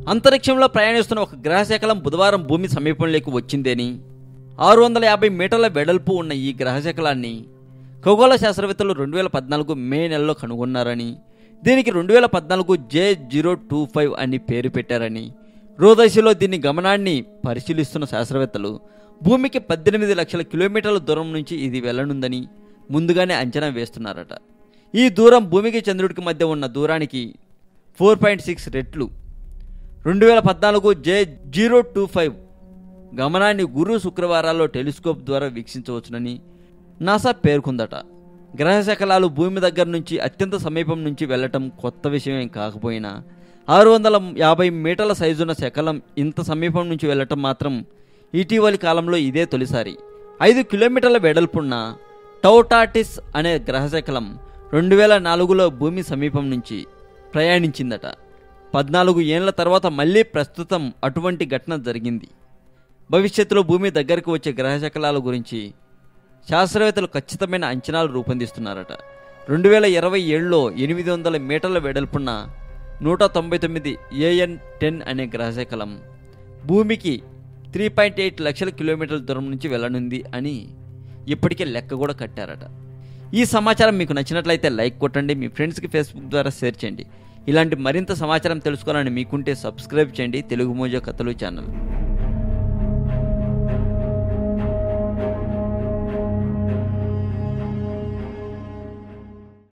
అంతరిక్షంలో ప్రయాణిస్తున్న ఒక గ్రహశకలం బుధవారం భూమి సమీపంలోకి వచ్చిందని ఆరు వందల యాభై మీటర్ల వెడల్పు ఉన్న ఈ గ్రహశకలాన్ని ఖగోళ శాస్త్రవేత్తలు రెండు వేల పద్నాలుగు మే నెలలో కనుగొన్నారని దీనికి రెండు వేల పద్నాలుగు జే జీరో టూ ఫైవ్ అని పేరు పెట్టారని రోదశిలో దీని గమనాన్ని పరిశీలిస్తున్న శాస్త్రవేత్తలు భూమికి పద్దెనిమిది లక్షల కిలోమీటర్ల దూరం నుంచి ఇది వెళ్ళనుందని ముందుగానే అంచనా వేస్తున్నారట ఈ దూరం భూమికి చంద్రుడికి మధ్య ఉన్న దూరానికి ఫోర్ పాయింట్ సిక్స్ రెట్లు రెండు వేల పద్నాలుగు జే జీరో టూ ఫైవ్ గమనాన్ని గురు శుక్రవారాల్లో టెలిస్కోప్ ద్వారా వీక్షించవచ్చునని నాసా పేర్కొందట గ్రహ శకలాలు భూమి దగ్గర నుంచి అత్యంత సమీపం నుంచి వెళ్ళటం కొత్త విషయం కాకపోయినా ఆరు వందల యాభై మీటర్ల సైజున్న శకలం ఇంత సమీపం నుంచి వెళ్ళటం మాత్రం ఇటీవలి కాలంలో ఇదే తొలిసారి ఐదు కిలోమీటర్ల వెడల్పున్న టౌటాటిస్ అనే గ్రహశకలం రెండు వేల నాలుగులో భూమి సమీపం నుంచి ప్రయాణించిందట పద్నాలుగు ఏళ్ల తర్వాత మళ్ళీ ప్రస్తుతం అటువంటి ఘటన జరిగింది భవిష్యత్తులో భూమి దగ్గరకు వచ్చే గ్రహశకలాల గురించి శాస్త్రవేత్తలు ఖచ్చితమైన అంచనాలు రూపొందిస్తున్నారట రెండు వేల ఇరవై ఏడులో ఎనిమిది వందల మీటర్ల వెడల్పున్న నూట తొంభై తొమ్మిది ఏఎన్ టెన్ అనే గ్రహశకలం భూమికి త్రీ పాయింట్ ఎయిట్ లక్షల కిలోమీటర్ల దూరం నుంచి వెళ్ళనుంది అని ఇప్పటికే లెక్క కూడా కట్టారట ఈ సమాచారం మీకు నచ్చినట్లయితే లైక్ కొట్టండి మీ ఫ్రెండ్స్కి ఫేస్బుక్ ద్వారా షేర్ చేయండి ఇలాంటి మరింత సమాచారం తెలుసుకోవాలని మీకుంటే సబ్స్క్రైబ్ చేయండి తెలుగు మోజో కథలు ఛానల్